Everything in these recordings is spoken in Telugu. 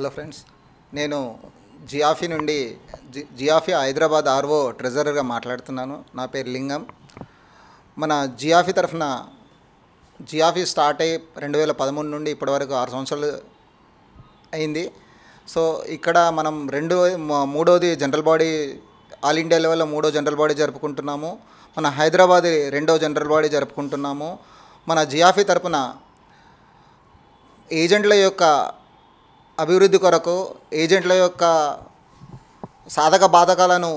హలో ఫ్రెండ్స్ నేను జియాఫీ నుండి జి జియాఫీ హైదరాబాద్ ఆర్ఓ ట్రెజరర్గా మాట్లాడుతున్నాను నా పేరు లింగం మన జియాఫీ తరఫున జియాఫీ స్టార్ట్ అయ్యి రెండు వేల పదమూడు నుండి ఇప్పటివరకు ఆరు సంవత్సరాలు అయింది సో ఇక్కడ మనం రెండు మ- మూడోది జనరల్ బాడీ ఆల్ ఇండియా లెవెల్లో మూడో జనరల్ బాడీ జరుపుకుంటున్నాము మన హైదరాబాద్ రెండో జనరల్ బాడీ జరుపుకుంటున్నాము మన జియాఫీ తరపున ఏజెంట్ల యొక్క అభివృద్ధి కొరకు ఏజెంట్ల యొక్క సాధక బాధకాలను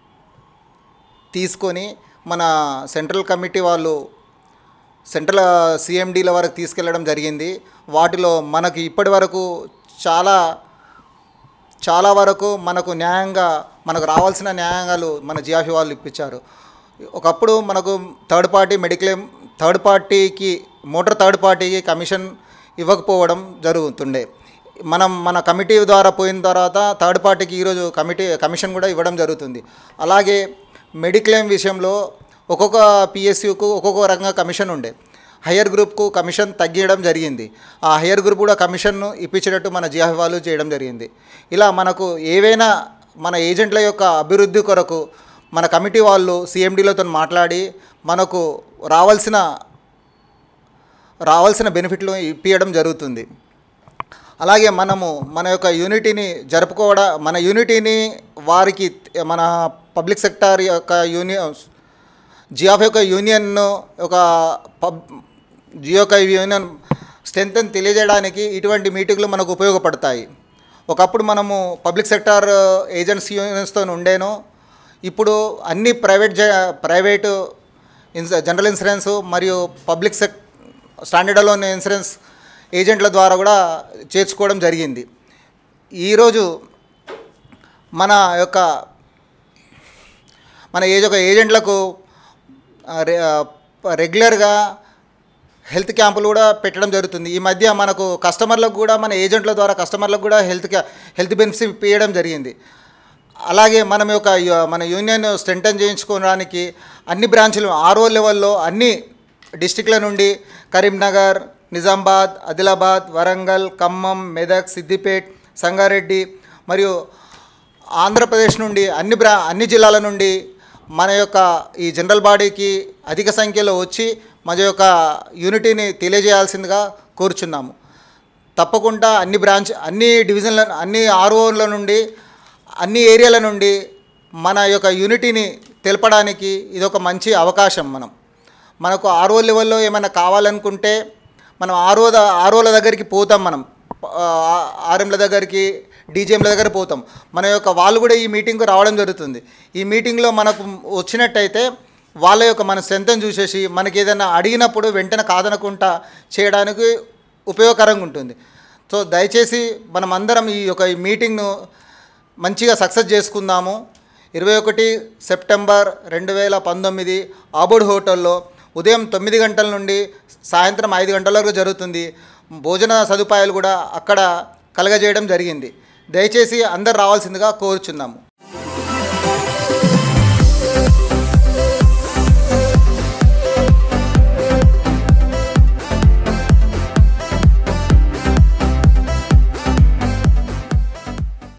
తీసుకొని మన సెంట్రల్ కమిటీ వాళ్ళు సెంట్రల్ సిఎండీల వరకు తీసుకెళ్ళడం జరిగింది వాటిలో మనకి ఇప్పటి వరకు చాలా చాలా వరకు మనకు న్యాయంగా మనకు రావాల్సిన న్యాయంగాలు మన జియాఫీ వాళ్ళు ఇప్పించారు ఒకప్పుడు మనకు థర్డ్ పార్టీ మెడిక్లెయిమ్ థర్డ్ పార్టీకి మోటార్ థర్డ్ పార్టీకి కమిషన్ ఇవ్వకపోవడం జరుగుతుండే మనం మన కమిటీ ద్వారా పోయిన తర్వాత థర్డ్ పార్టీకి ఈరోజు కమిటీ కమిషన్ కూడా ఇవ్వడం జరుగుతుంది అలాగే మెడిక్లెయిమ్ విషయంలో ఒక్కొక్క పిఎస్యుకు ఒక్కొక్క రకంగా కమిషన్ ఉండే హయ్యర్ గ్రూప్కు కమిషన్ తగ్గించడం జరిగింది ఆ హయ్యర్ గ్రూప్ కూడా కమిషన్ను ఇప్పించేటట్టు మన జియాఫ్ వాళ్ళు చేయడం జరిగింది ఇలా మనకు ఏవైనా మన ఏజెంట్ల యొక్క అభివృద్ధి కొరకు మన కమిటీ వాళ్ళు సిఎండీలతో మాట్లాడి మనకు రావాల్సిన రావాల్సిన బెనిఫిట్లు ఇప్పించడం జరుగుతుంది అలాగే మనము మన యొక్క యూనిటీని జరుపుకోవడం మన యూనిటీని వారికి మన పబ్లిక్ సెక్టార్ యొక్క యూనియన్ జియాఫ్ యొక్క యూనియన్ ఒక పబ్ జియో యొక్క యూనియన్ స్ట్రెంత్ తెలియజేయడానికి ఇటువంటి మీటింగ్లు మనకు ఉపయోగపడతాయి ఒకప్పుడు మనము పబ్లిక్ సెక్టార్ ఏజెంట్స్ యూనియన్స్తో ఉండేను ఇప్పుడు అన్ని ప్రైవేట్ జ ప్రైవేటు ఇన్స్ జనరల్ ఇన్సూరెన్స్ మరియు పబ్లిక్ సెక్ స్టాండర్డ్ లోన్ ఇన్సూరెన్స్ ఏజెంట్ల ద్వారా కూడా చేర్చుకోవడం జరిగింది ఈరోజు మన యొక్క మన ఏజ్ ఒక ఏజెంట్లకు ఆ, రె- ఆ, రెగ్యులర్గా హెల్త్ క్యాంపులు కూడా పెట్టడం జరుగుతుంది ఈ మధ్య మనకు కస్టమర్లకు కూడా మన ఏజెంట్ల ద్వారా కస్టమర్లకు కూడా హెల్త్ క్యా హెల్త్ బెనిఫిట్స్ ఇప్పించడం జరిగింది అలాగే మనం యొక్క యు- మన యూనియన్ స్ట్రెంటన్ చేయించుకోవడానికి అన్ని బ్రాంచులు ఆర్ఓ లెవెల్లో అన్ని డిస్టిక్ల నుండి కరీంనగర్ నిజామాబాద్ ఆదిలాబాద్ వరంగల్ ఖమ్మం మెదక్ సిద్దిపేట్ సంగారెడ్డి మరియు ఆంధ్రప్రదేశ్ నుండి అన్ని బ్రా అన్ని జిల్లాల నుండి మన యొక్క ఈ జనరల్ బాడీకి అధిక సంఖ్యలో వచ్చి మన యొక్క యూనిటీని తెలియజేయాల్సిందిగా కోరుచున్నాము తప్పకుండా అన్ని బ్రాంచ్ అన్ని డివిజన్ల అన్ని ఆర్ఓల నుండి అన్ని ఏరియాల నుండి మన యొక్క యూనిటీని తెలపడానికి ఇదొక మంచి అవకాశం మనం మనకు ఆర్ఓ లెవెల్లో ఏమైనా కావాలనుకుంటే మనం ఆర్ఓ ద ఆర్ఓల దగ్గరికి పోతాం మనం ఆర్ఎంల దగ్గరికి డీజీఎంల దగ్గర పోతాం మన యొక్క వాళ్ళు కూడా ఈ మీటింగ్కు రావడం జరుగుతుంది ఈ మీటింగ్లో మనకు వచ్చినట్టయితే వాళ్ళ యొక్క మన స్ట్రెంత్ని చూసేసి మనకి ఏదైనా అడిగినప్పుడు వెంటనే కాదనకుండా చేయడానికి ఉపయోగకరంగా ఉంటుంది సో దయచేసి మనం అందరం ఈ యొక్క ఈ మీటింగ్ను మంచిగా సక్సెస్ చేసుకుందాము ఇరవై ఒకటి సెప్టెంబర్ రెండు వేల పంతొమ్మిది ఆబోడ్ హోటల్లో ఉదయం తొమ్మిది గంటల నుండి సాయంత్రం ఐదు గంటల వరకు జరుగుతుంది భోజన సదుపాయాలు కూడా అక్కడ కలగజేయడం జరిగింది దయచేసి అందరు రావాల్సిందిగా కోరుచున్నాము